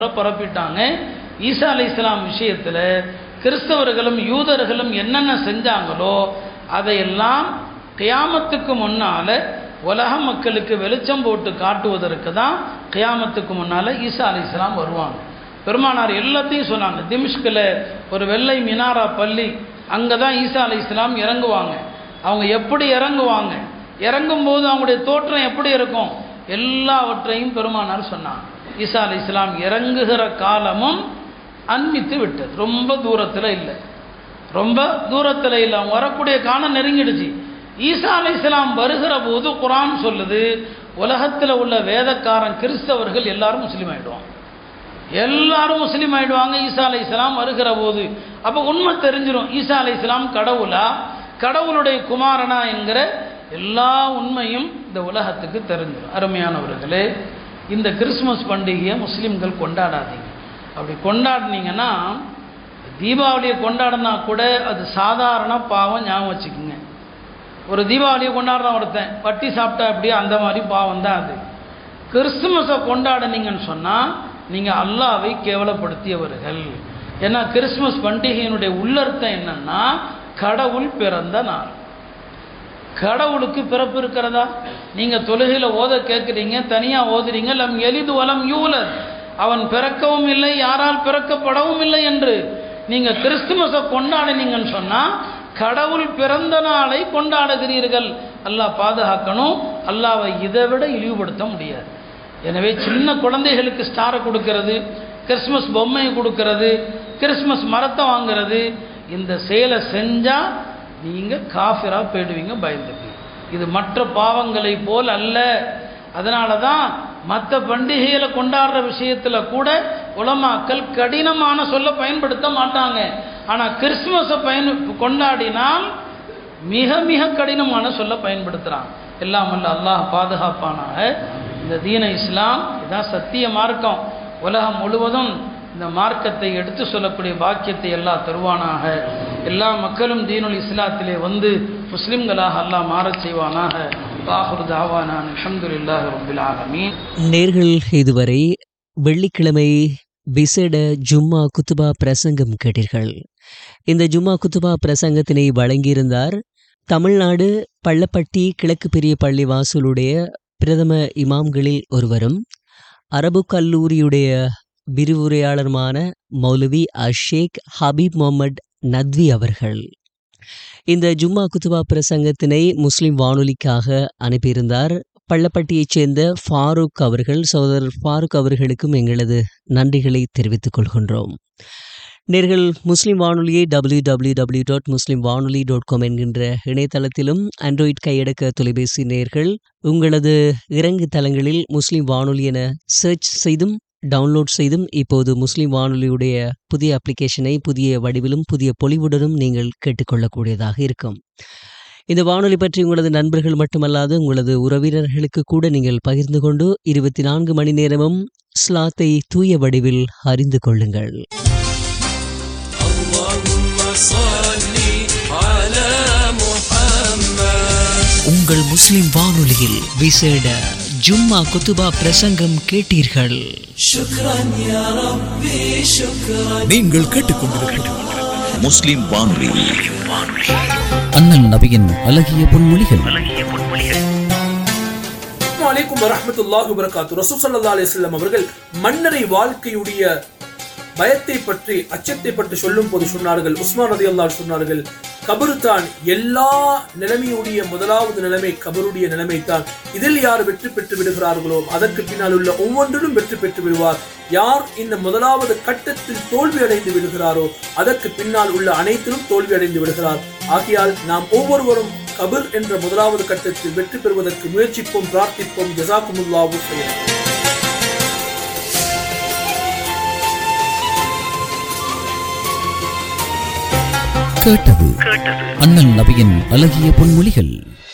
பரப்பிட்டாங்க ஈசா அலை இஸ்லாம் விஷயத்தில் கிறிஸ்தவர்களும் யூதர்களும் என்னென்ன செஞ்சாங்களோ அதையெல்லாம் கியாமத்துக்கு முன்னால் உலக மக்களுக்கு வெளிச்சம் போட்டு காட்டுவதற்கு தான் கியாமத்துக்கு முன்னால் ஈசா அலை இஸ்லாம் வருவாங்க பெருமானார் எல்லாத்தையும் சொன்னாங்க திமிஷ்கில் ஒரு வெள்ளை மினாரா பள்ளி அங்கே தான் ஈசா அலை இஸ்லாம் இறங்குவாங்க அவங்க எப்படி இறங்குவாங்க இறங்கும்போது அவங்களுடைய தோற்றம் எப்படி இருக்கும் எல்லாவற்றையும் பெருமானார் சொன்னாங்க ஈசா அலை இஸ்லாம் இறங்குகிற காலமும் அன்மித்து விட்டது ரொம்ப தூரத்தில் இல்லை ரொம்ப தூரத்தில் இல்லை அவங்க வரக்கூடிய காலம் நெருங்கிடுச்சு ஈசா அலை இஸ்லாம் வருகிற போது குரான் சொல்லுது உலகத்தில் உள்ள வேதக்காரன் கிறிஸ்தவர்கள் எல்லாரும் முஸ்லீம் ஆயிடுவாங்க எல்லாரும் முஸ்லீம் ஆயிடுவாங்க ஈசா அலை இஸ்லாம் வருகிற போது அப்போ உண்மை தெரிஞ்சிடும் ஈசா அலை இஸ்லாம் கடவுளா கடவுளுடைய குமாரனா என்கிற எல்லா உண்மையும் இந்த உலகத்துக்கு தெரிஞ்சிடும் அருமையானவர்களே இந்த கிறிஸ்மஸ் பண்டிகையை முஸ்லீம்கள் கொண்டாடாதீங்க அப்படி கொண்டாடினீங்கன்னா தீபாவளியை கொண்டாடினா கூட அது சாதாரண பாவம் ஞாபகம் வச்சுக்கோங்க ஒரு தீபாவளியை கொண்டாடுறான் ஒருத்தன் வட்டி சாப்பிட்டா அப்படியே அந்த மாதிரி பாவம் தான் அது கிறிஸ்துமஸை கொண்டாடினீங்கன்னு சொன்னால் நீங்கள் அல்லாவை கேவலப்படுத்தியவர்கள் ஏன்னா கிறிஸ்மஸ் பண்டிகையினுடைய உள்ளர்த்தம் என்னன்னா கடவுள் பிறந்த நாள் கடவுளுக்கு பிறப்பு இருக்கிறதா நீங்கள் தொழுகையில் ஓத கேட்குறீங்க தனியாக ஓதுறீங்க லம் எளிது வலம் யூலர் அவன் பிறக்கவும் இல்லை யாரால் பிறக்கப்படவும் இல்லை என்று நீங்கள் கிறிஸ்துமஸை கொண்டாடினீங்கன்னு சொன்னால் கடவுள் பிறந்த நாளை கொண்டாடுகிறீர்கள் அல்லாஹ் பாதுகாக்கணும் அல்லாவை இதை விட இழிவுபடுத்த முடியாது எனவே சின்ன குழந்தைகளுக்கு ஸ்டாரை கொடுக்கறது கிறிஸ்மஸ் பொம்மையை கொடுக்கறது கிறிஸ்மஸ் மரத்தை வாங்கிறது இந்த செயலை செஞ்சால் நீங்கள் காஃபிராக போயிடுவீங்க பயந்துக்கு இது மற்ற பாவங்களை போல் அல்ல அதனால தான் மற்ற பண்டிகைகளை கொண்டாடுற விஷயத்தில் கூட உலமாக்கள் கடினமான சொல்ல பயன்படுத்த மாட்டாங்க ஆனால் கிறிஸ்மஸை பயன் கொண்டாடினால் மிக மிக கடினமான சொல்ல பயன்படுத்துகிறான் எல்லாம் அல்ல அல்லாஹ் பாதுகாப்பானாக இந்த தீன இஸ்லாம் இதான் சத்திய மார்க்கம் உலகம் முழுவதும் இந்த மார்க்கத்தை எடுத்து சொல்லக்கூடிய பாக்கியத்தை எல்லாம் தருவானாக எல்லா மக்களும் தீனுல் இஸ்லாத்திலே வந்து முஸ்லிம்களாக அல்லாஹ் மாறச் செய்வானாக பாஹுர் தாவானான் அல்ஹம்துலில்லாஹி ரப்பில் ஆலமீன் நேர்கள் இதுவரை வெள்ளிக்கிழமை விசேட ஜும்மா குத்துபா பிரசங்கம் கேட்டீர்கள் இந்த ஜும்மா குத்துபா பிரசங்கத்தினை வழங்கியிருந்தார் தமிழ்நாடு பள்ளப்பட்டி கிழக்கு பெரிய பள்ளி வாசலுடைய பிரதம இமாம்களில் ஒருவரும் அரபு கல்லூரியுடைய விரிவுரையாளருமான மௌலவி அஷேக் ஹபீப் முகமது நத்வி அவர்கள் இந்த ஜும்மா குத்துபா பிரசங்கத்தினை முஸ்லிம் வானொலிக்காக அனுப்பியிருந்தார் பள்ளப்பட்டியைச் சேர்ந்த ஃபாரூக் அவர்கள் சகோதரர் ஃபாரூக் அவர்களுக்கும் எங்களது நன்றிகளை தெரிவித்துக் கொள்கின்றோம் நேர்கள் முஸ்லிம் வானொலியை W W W dot Muslim Vanoli dot com என்கின்ற இணையதளத்திலும் ஆண்ட்ராய்ட் கையடக்க தொலைபேசி நேர்கள் உங்களது இறங்கு தளங்களில் முஸ்லிம் வானொலி என சர்ச் செய்தும் டவுன்லோட் செய்தும் இப்போது முஸ்லிம் வானொலியுடைய புதிய அப்ளிகேஷனை புதிய வடிவிலும் புதிய பொலிவுடனும் நீங்கள் கேட்டுக்கொள்ளக்கூடியதாக இருக்கும் இந்த வானொலி பற்றி உங்களது நண்பர்கள் மட்டுமல்லாது உங்களது உறவினர்களுக்கு கூட நீங்கள் பகிர்ந்து கொண்டு இருபத்தி நான்கு மணி நேரமும் ஸ்லாத்தை தூய வடிவில் அறிந்து கொள்ளுங்கள் உங்கள் முஸ்லிம் வானொலியில் விசேட ஜும்மா குத்துபா பிரசங்கம் கேட்டீர்கள் நீங்கள் கேட்டுக்கொண்டிருப்பது முஸ்லிம் வானொலி அண்ணன் நபியின் அழகிய பொன்மொழிகள் அலைக்கும் வரஹமத்துல்லாஹி வபரகாத்து ரசூல் ஸல்லல்லாஹு அலைஹி வஸல்லம் அவர்கள் மன்னரை வாழ்க்கையுடைய பயத்தை பற்றி அச்சத்தை பற்றி சொல்லும் போது சொன்னார்கள் உஸ்மான் ரதி சொன்னார்கள் கபரு தான் எல்லா நிலைமையுடைய முதலாவது நிலைமை கபருடைய நிலைமை தான் இதில் யார் வெற்றி பெற்று விடுகிறார்களோ அதற்கு பின்னால் உள்ள ஒவ்வொன்றிலும் வெற்றி பெற்று விடுவார் யார் இந்த முதலாவது கட்டத்தில் தோல்வி அடைந்து விடுகிறாரோ அதற்கு பின்னால் உள்ள அனைத்திலும் தோல்வி அடைந்து விடுகிறார் ஆகையால் நாம் ஒவ்வொருவரும் கபர் என்ற முதலாவது கட்டத்தில் வெற்றி பெறுவதற்கு முயற்சிப்போம் பிரார்த்திப்போம் ஜசாக்குமுல்லாவு செய்யலாம் கேட்டது அண்ணன் நபியின் அழகிய பொன்மொழிகள்